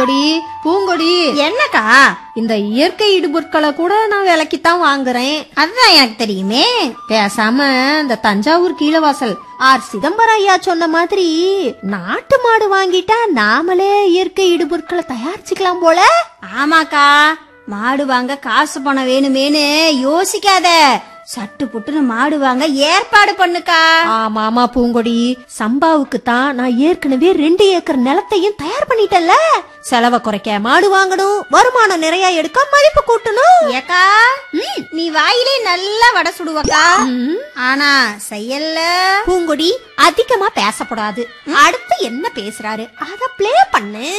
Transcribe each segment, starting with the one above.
பூங்கொடி பூங்கொடி என்னக்கா இந்த இயற்கை இடுபொருட்களை கூட நான் விலைக்குத்தான் வாங்குறேன் அதுதான் எனக்கு தெரியுமே பேசாம இந்த தஞ்சாவூர் கீழவாசல் ஆர் சிதம்பரம் ஐயா சொன்ன மாதிரி நாட்டு மாடு வாங்கிட்டா நாமளே இயற்கை இடுபொருட்களை தயாரிச்சுக்கலாம் போல ஆமாக்கா மாடு வாங்க காசு பணம் வேணுமேனு யோசிக்காத சட்டு புட்டுன்னு மாடு வாங்க ஏற்பாடு பண்ணுக்கா ஆமா ஆமா பூங்கொடி சம்பாவுக்கு தான் நான் ஏற்கனவே ரெண்டு ஏக்கர் நிலத்தையும் தயார் பண்ணிட்டேன்ல செலவை குறைக்க மாடு வாங்கணும் வருமானம் நிறைய எடுக்க மதிப்பு கூட்டணும் ஏக்கா நீ வாயிலே நல்லா வடை சுடுவக்கா ஆனா செயல்ல பூங்கொடி அதிகமா பேசக்கூடாது அடுத்து என்ன பேசுறாரு அத ப்ளே பண்ணு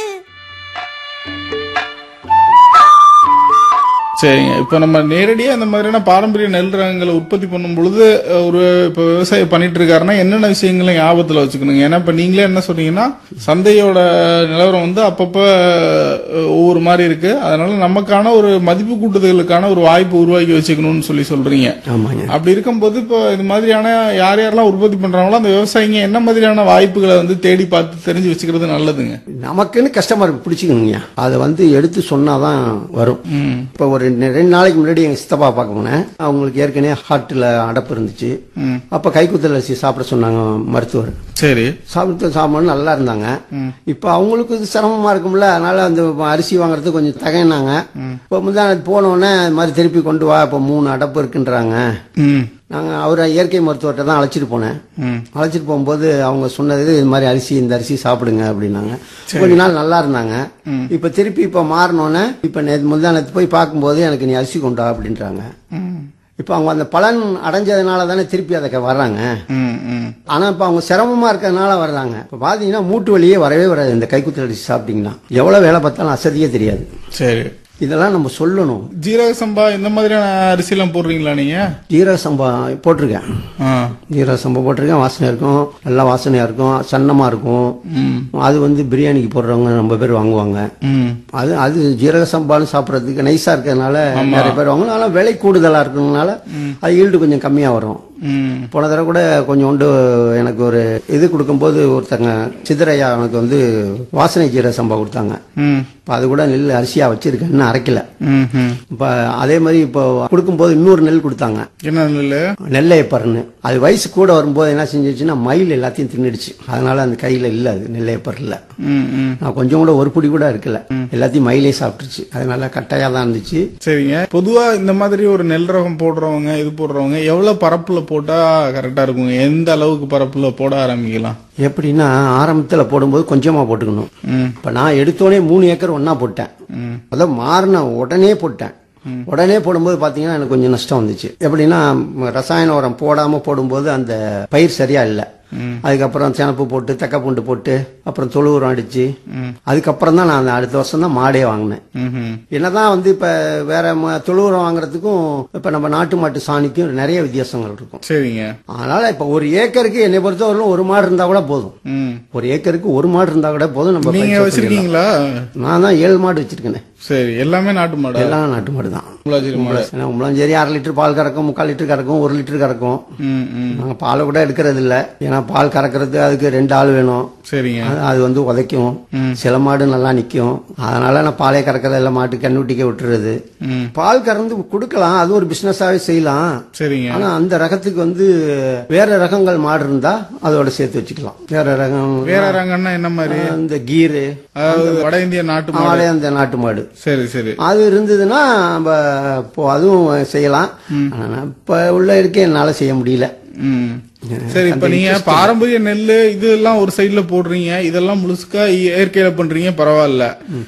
சரிங்க இப்போ நம்ம நேரடியாக இந்த மாதிரியான பாரம்பரிய நெல் ரகங்களை உற்பத்தி பண்ணும் பொழுது அஹ், ஒரு இப்போ விவசாயம் பண்ணிட்டு இருக்காருன்னா என்னென்ன விஷயங்களை ஞாபகத்தில் வச்சுக்கணுங்க ஏன்னா இப்போ நீங்களே என்ன சொன்னீங்கன்னா சந்தையோட நிலவரம் வந்து அப்பப்போ அஹ், ஒவ்வொரு மாதிரி இருக்கு அதனால நமக்கான ஒரு மதிப்பு கூட்டுதலுக்கான ஒரு வாய்ப்பு உருவாக்கி வச்சுக்கணும்னு சொல்லி சொல்றீங்க ஆமாங்க அப்படி இருக்கும்போது இப்போ இது மாதிரியான யார் யாரெல்லாம் உற்பத்தி பண்றாங்களோ அந்த விவசாயிங்க என்ன மாதிரியான வாய்ப்புகளை வந்து தேடி பார்த்து தெரிஞ்சு வச்சுக்கிறது நல்லதுங்க நமக்குன்னு கஸ்டமருக்கு பிடிச்சிக்கணுங்க அதை வந்து எடுத்து சொன்னாதான் வரும் இப்போ ஒரு ரெண்டு ரெண்டு நாளைக்கு முன்னாடி எங்க சித்தப்பா பார்க்க போனேன் அவங்களுக்கு ஏற்கனவே ஹார்ட்ல அடப்பு இருந்துச்சு அப்ப கைக்குத்தல் அரிசி சாப்பிட சொன்னாங்க மருத்துவர் சரி சாப்பிட்டு சாப்பிடணும் நல்லா இருந்தாங்க இப்ப அவங்களுக்கு இது சிரமமா இருக்கும்ல அதனால அந்த அரிசி வாங்குறது கொஞ்சம் தகையினாங்க இப்போ முந்தானத்து போனோடனே இது மாதிரி திருப்பி கொண்டு வா இப்போ மூணு அடப்பு இருக்குன்றாங்க ம் நாங்க அவரை இயற்கை மருத்துவர்கிட்ட தான் அழைச்சிட்டு போனேன் அழைச்சிட்டு போகும்போது அவங்க சொன்னது இது மாதிரி அரிசி இந்த அரிசி சாப்பிடுங்க அப்படின்னாங்க கொஞ்ச நாள் நல்லா இருந்தாங்க இப்ப திருப்பி இப்ப மாறினோன்னே இப்ப நேத்து முந்தானத்து போய் பார்க்கும்போது எனக்கு நீ அரிசி கொண்டா அப்படின்றாங்க இப்ப அவங்க அந்த பலன் அடைஞ்சதுனால தானே திருப்பி அதை வர்றாங்க ம் ம் ஆனா இப்ப அவங்க சிரமமா இருக்கிறதுனால வர்றாங்க இப்ப பாத்தீங்கன்னா மூட்டு வலியே வரவே வராது இந்த கைக்குத்தல் அரிசி சாப்பிட்டீங்கன்னா எவ்வளவு வேலை பார்த்தாலும் அசதியே தெரியாது சரி இதெல்லாம் நம்ம சொல்லணும் ஜீரக சம்பா இந்த மாதிரியான அரிசிலாம் போடுறீங்களா நீங்க ஜீரக சம்பா போட்டிருக்கேன் ஆ ஜீரக சம்பா போட்டிருக்கேன் வாசனை இருக்கும் நல்லா வாசனையா இருக்கும் சன்னமா இருக்கும் அது வந்து பிரியாணிக்கு போடுறவங்க ரொம்ப பேர் வாங்குவாங்க ம் அது அது ஜீரக சம்பான்னு சாப்பிட்றதுக்கு நைஸா இருக்கிறதுனால நிறைய பேர் வாங்குவாங்க ஆனால் விலை கூடுதலா இருக்கிறதுனால அது ஈல்டு கொஞ்சம் கம்மியா வரும் ம் போன தடவை கூட கொஞ்சோண்டு எனக்கு ஒரு இது கொடுக்கும்போது ஒருத்தங்க சித்தரையா எனக்கு வந்து வாசனை ஜீரக சம்பா கொடுத்தாங்க ம் இப்போ அது கூட நெல் அரிசியா வச்சிருக்கேன் இன்னும் அரைக்கல ம் ம் இப்போ அதே மாதிரி இப்போ கொடுக்கும்போது இன்னொரு நெல் கொடுத்தாங்க என்ன நெல்லு நெல்லையப்பர்னு அது வயசு கூட வரும்போது என்ன செஞ்சிச்சுன்னா மயில் எல்லாத்தையும் தின்னுடுச்சு அதனால அந்த கையில இல்ல அது நெல்லையப்பர் இல்ல ம் ம் நான் கொஞ்சம் கூட ஒரு புடி கூட இருக்கல எல்லாத்தையும் மயிலே சாப்பிட்டுருச்சு அதனால கட்டையா தான் இருந்துச்சு சரிங்க பொதுவா இந்த மாதிரி ஒரு நெல் ரகம் போடுறவங்க இது போடுறவங்க எவ்வளவு பரப்புல போட்டா கரெக்டா இருக்குங்க எந்த அளவுக்கு பரப்புல போட ஆரம்பிக்கலாம் எப்படின்னா ஆரம்பத்துல போடும்போது கொஞ்சமா போட்டுக்கணும் ம் இப்ப நான் எடுத்தோடனே மூணு ஏக்கர் ஒண்ணா போட்டேன் அதான் மாறின உடனே போட்டேன் உடனே போடும்போது பாத்தீங்கன்னா எனக்கு கொஞ்சம் நஷ்டம் வந்துச்சு எப்படின்னா ம், ரசாயன உரம் போடாம போடும்போது அந்த பயிர் சரியா இல்ல அதுக்கப்புறம் சேனப்பு போட்டு தக்க பூண்டு போட்டு அப்புறம் தொழு உரம் அடிச்சு அதுக்கப்புறம் தான் நான் அந்த அடுத்த வருஷம் தான் மாடே வாங்கினேன் ம்ஹும். என்னதான் வந்து இப்ப வேற ம- தொழு உரம் வாங்குறதுக்கும் இப்ப நம்ம நாட்டு மாட்டு சாணிக்கும் நிறைய வித்தியாசங்கள் இருக்கும் சரிங்க அதனால இப்ப ஒரு ஏக்கருக்கு என்னை பொறுத்தவரையிலும் ஒரு மாடு இருந்தா கூட போதும் ம் ஒரு ஏக்கருக்கு ஒரு மாடு இருந்தா கூட போதும் நம்ம நீங்க பயிர் வச்சிருக்கீங்களா நான் தான் ஏழு மாடு வச்சிருக்கேன் சரி எல்லாமே நாட்டு மாடா எல்லாம் நாட்டு மாடு தான் முலாஜிரி மாடு ஏன்னா முள்ளஞ்சேரி அரை லிட்டர் பால் கறக்கும் முக்கால் லிட்டர் கறக்கும் ஒரு லிட்டர் கறக்கும் ம் ம் நாங்க பாலை கூட எடுக்கிறது இல்ல ஏன்னா பால் கறக்கிறது அதுக்கு ரெண்டு ஆள் வேணும் சரிங்க அது- அது வந்து உதைக்கும் சில மாடு நல்லா நிக்கும் அதனால நான் பாலே கறக்கிறது எல்லாம் மாட்டு கண்ணுட்டிக்க விட்டுறது ம் பால் கறந்து கொடுக்கலாம் அது ஒரு பிசினஸாவே செய்யலாம் சரிங்க ஆனா அந்த ரகத்துக்கு வந்து வேற ரகங்கள் மாடு இருந்தா அதோட சேர்த்து வச்சுக்கலாம் வேற ரகம் வேற ரகம்னா என்ன மாதிரி இந்த கீரு அதாவது வட இந்திய நாட்டு மாடு ஆளே அந்த நாட்டு மாடு சரி சரி அது இருந்ததுன்னா நம்ம இப்போ அதுவும் செய்யலாம் ஆனா நான் இப்ப உள்ள இருக்க என்னால செய்ய முடியல ம் சரி இப்ப நீங்க பாரம்பரிய நெல்லு இதெல்லாம் ஒரு சைடுல போடுறீங்க இதெல்லாம் முழுசுக்கா இயற்கையில பண்றீங்க பரவாயில்ல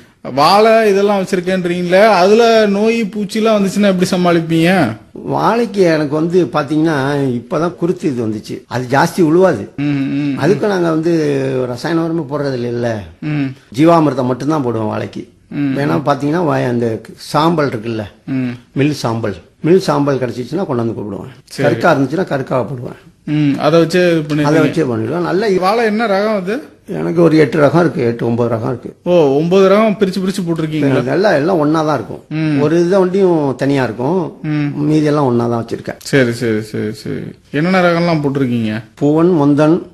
வாழை இதெல்லாம் வச்சிருக்கேன்றீங்களே அதுல நோய் பூச்சி எல்லாம் வந்துச்சுன்னா எப்படி சமாளிப்பீங்க வாழைக்கு எனக்கு வந்து பாத்தீங்கன்னா இப்பதான் குருத்து இது வந்துச்சு அது ஜாஸ்தி உழுவாது ம் ம் அதுக்கு நாங்க வந்து ரசாயன உரமே போடுறது இல்ல ம் ஜீவாமிர்தம் மட்டும்தான் போடுவோம் வாழைக்கு வேணா பாத்தீங்கன்னா வய- அந்த சாம்பல் இருக்குல்ல ம் மில் சாம்பல் மில் சாம்பல் கிடைச்சிச்சுன்னா கொண்டாந்து போடுவேன் கருக்கா இருந்துச்சுன்னா கருக்காவை போடுவேன் ம் அதை வச்சு இது பண்ணி அதை வச்சே பண்ணிடுவேன் நல்ல வாழை என்ன ரகம் அது எனக்கு ஒரு எட்டு ரகம் இருக்கு எட்டு ஒன்பது ரகம் இருக்கு ஓ ஒன்பது ரகம் பிரிச்சு பிரிச்சு போட்டிருக்கீங்க எல்லாம் எல்லாம் ஒன்னா தான் இருக்கும் ஒரு இதை வண்டியும் தனியா இருக்கும் மீதி எல்லாம் ஒன்னா தான் வச்சிருக்கேன் சரி சரி சரி சரி என்னென்ன ரகம்லாம் போட்டிருக்கீங்க பூவன் முந்தன்